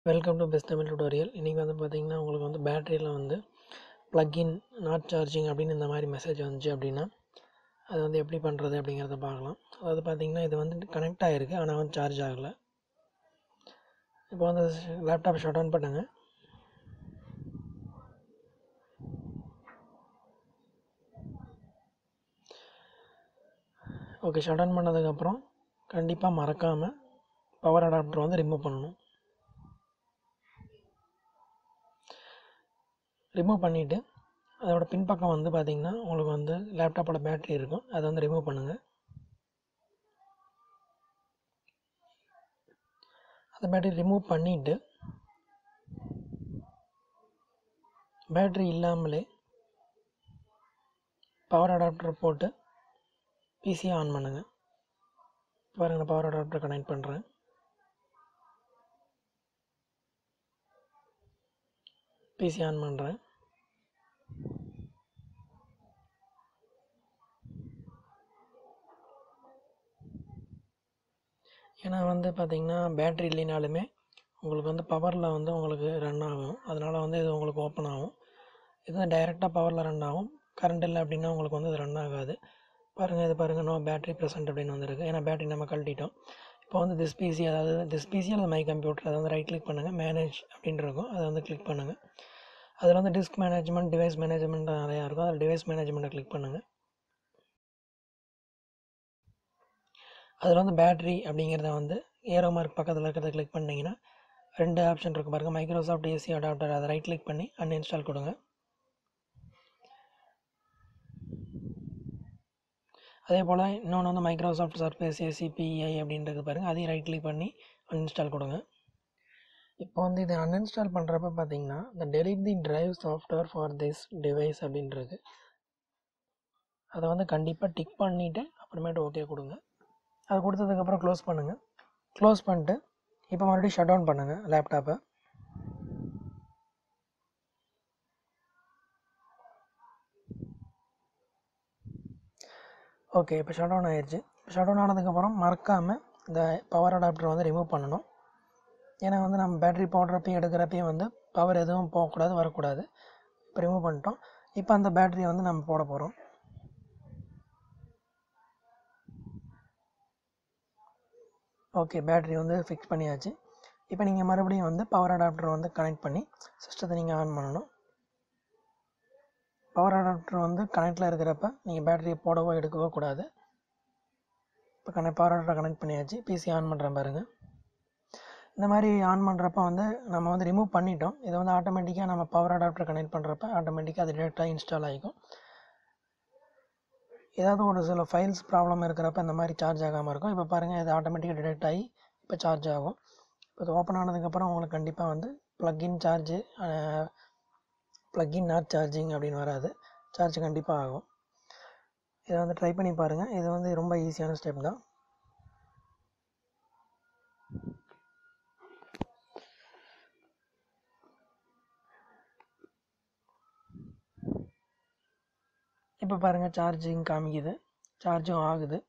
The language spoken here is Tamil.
welcome to best Tamil tutorial இன்றைக்கி வந்து பார்த்திங்கன்னா உங்களுக்கு வந்து பேட்டரியில் வந்து ப்ளக்இன் நாட் சார்ஜிங் அப்படின்னு இந்த மாதிரி மெசேஜ் வந்துச்சு அப்படின்னா அது வந்து எப்படி பண்ணுறது அப்படிங்கிறத பார்க்கலாம் அதாவது பார்த்திங்கன்னா இது வந்து கனெக்ட் ஆகிருக்கு ஆனால் வந்து சார்ஜ் ஆகலை இப்போ வந்து லேப்டாப் ஷட் டவுன் பண்ணுங்க ஓகே ஷட் டவுன் பண்ணதுக்கப்புறம் கண்டிப்பாக மறக்காமல் பவர் அடாப்டர் வந்து ரிமூவ் பண்ணணும் ரிமூவ் பண்ணிவிட்டு அதோட பின்பக்கம் வந்து பார்த்திங்கன்னா உங்களுக்கு வந்து லேப்டாப்போட பேட்ரி இருக்கும் அதை வந்து ரிமூவ் பண்ணுங்கள் அந்த பேட்டரி ரிமூவ் பண்ணிவிட்டு பேட்ரி இல்லாமலே பவர் அடாப்டர் போட்டு பிசியை ஆன் பண்ணுங்கள் பாருங்கள் நான் பவர் அடாப்டர் கனெக்ட் பண்ணுறேன் பிசி ஆன் பண்ணுறேன் ஏன்னா வந்து பார்த்திங்கன்னா பேட்ரி இல்லைனாலுமே உங்களுக்கு வந்து பவரில் வந்து உங்களுக்கு ரன் ஆகும் அதனால் வந்து இது உங்களுக்கு ஓப்பன் ஆகும் இது வந்து டைரெக்டாக பவரில் ரன் ஆகும் கரண்ட் இல்லை அப்படின்னா உங்களுக்கு வந்து இது ரன் ஆகாது பாருங்கள் இது பாருங்கள் நோ பேட்டரி ப்ரெசென்ட் அப்படின்னு வந்துருக்கு ஏன்னா பேட்டரி நம்ம கழட்டிட்டோம் இப்போ வந்து திஸ் பிசி அதாவது திஸ் பிசி அல்லது மை கம்ப்யூட்டர் அதை வந்து ரைட் கிளிக் பண்ணுங்கள் மேனேஜ் அப்படின்னு இருக்கும் அதை வந்து கிளிக் பண்ணுங்கள் அதில் வந்து டிஸ்க் மேனேஜ்மெண்ட் டிவைஸ் மேனேஜ்மெண்ட் நிறையா இருக்கும் அதில் டிவைஸ் மேனேஜ்மெண்ட்டை கிளிக் பண்ணுங்கள் அதில் வந்து பேட்ரி அப்படிங்கிறத வந்து ஏரோ மார்க் பக்கத்தில் இருக்கிறத கிளிக் பண்ணிங்கன்னா ரெண்டு ஆப்ஷன் இருக்குது பாருங்கள் மைக்ரோசாஃப்ட் ஏசி அடாப்டர் அதை ரைட் கிளிக் பண்ணி அன்இன்ஸ்டால் கொடுங்க அதே போல் இன்னொன்று வந்து மைக்ரோசாஃப்ட் சர்ஃபேஸ் ஏசி பிஐ அப்படின்றது பாருங்கள் அதையும் ரைட் கிளிக் பண்ணி அன்இன்ஸ்டால் கொடுங்க இப்போ வந்து இதை அன்இன்ஸ்டால் பண்ணுறப்ப பார்த்தீங்கன்னா இந்த delete the drive software for this device அப்படின்றது அதை வந்து கண்டிப்பாக டிக் பண்ணிவிட்டு அப்புறமேட்டு ஓகே கொடுங்க அது கொடுத்ததுக்கப்புறம் க்ளோஸ் பண்ணுங்கள் க்ளோஸ் பண்ணிட்டு இப்போ மறுபடியும் ஷட் டவுன் பண்ணுங்கள் லேப்டாப்பை ஓகே இப்போ ஷட் டவுன் ஆயிடுச்சு ஷட் டவுன் ஆனதுக்கப்புறம் மறக்காமல் இந்த பவர் அடாப்டர் வந்து ரிமூவ் பண்ணணும் ஏன்னா வந்து நம்ம பேட்ரி போடுறப்பையும் எடுக்கிறப்பையும் வந்து பவர் எதுவும் போகக்கூடாது வரக்கூடாது இப்போ ரிமூவ் பண்ணிட்டோம் இப்போ அந்த பேட்டரியை வந்து நம்ம போட போகிறோம் ஓகே பேட்ரி வந்து ஃபிக்ஸ் பண்ணியாச்சு இப்போ நீங்கள் மறுபடியும் வந்து பவர் அடாப்டர் வந்து கனெக்ட் பண்ணி சிஸ்டத்தை நீங்கள் ஆன் பண்ணணும் பவர் அடாப்டர் வந்து கனெக்டில் இருக்கிறப்ப நீங்கள் பேட்டரியை போடவோ எடுக்கவோ கூடாது இப்போ கனெக்ட் பவர் அடாப்டர் கனெக்ட் பண்ணியாச்சு பிசி ஆன் பண்ணுறேன் பாருங்கள் இந்த மாதிரி ஆன் பண்ணுறப்ப வந்து நம்ம வந்து ரிமூவ் பண்ணிட்டோம் இதை வந்து ஆட்டோமேட்டிக்காக நம்ம பவர் அடாப்டர் கனெக்ட் பண்ணுறப்ப ஆட்டோமேட்டிக்காக அது டேரெக்டாக இன்ஸ்டால் ஆகிக்கும் ஏதாவது ஒரு சில ஃபைல்ஸ் ப்ராப்ளம் இருக்கிறப்ப இந்த மாதிரி சார்ஜ் ஆகாமல் இருக்கும் இப்போ பாருங்கள் இது ஆட்டோமேட்டிக்காக டிடெக்ட் ஆகி இப்போ சார்ஜ் ஆகும் இப்போ இது ஓப்பன் ஆனதுக்கப்புறம் உங்களுக்கு கண்டிப்பாக வந்து plug in charge plug in not charging அப்படின்னு வராது சார்ஜ் கண்டிப்பாக ஆகும் இதை வந்து ட்ரை பண்ணி பாருங்கள் இது வந்து ரொம்ப ஈஸியான ஸ்டெப் தான் இப்போ பாருங்கள் சார்ஜிங் காமிக்குது சார்ஜும் ஆகுது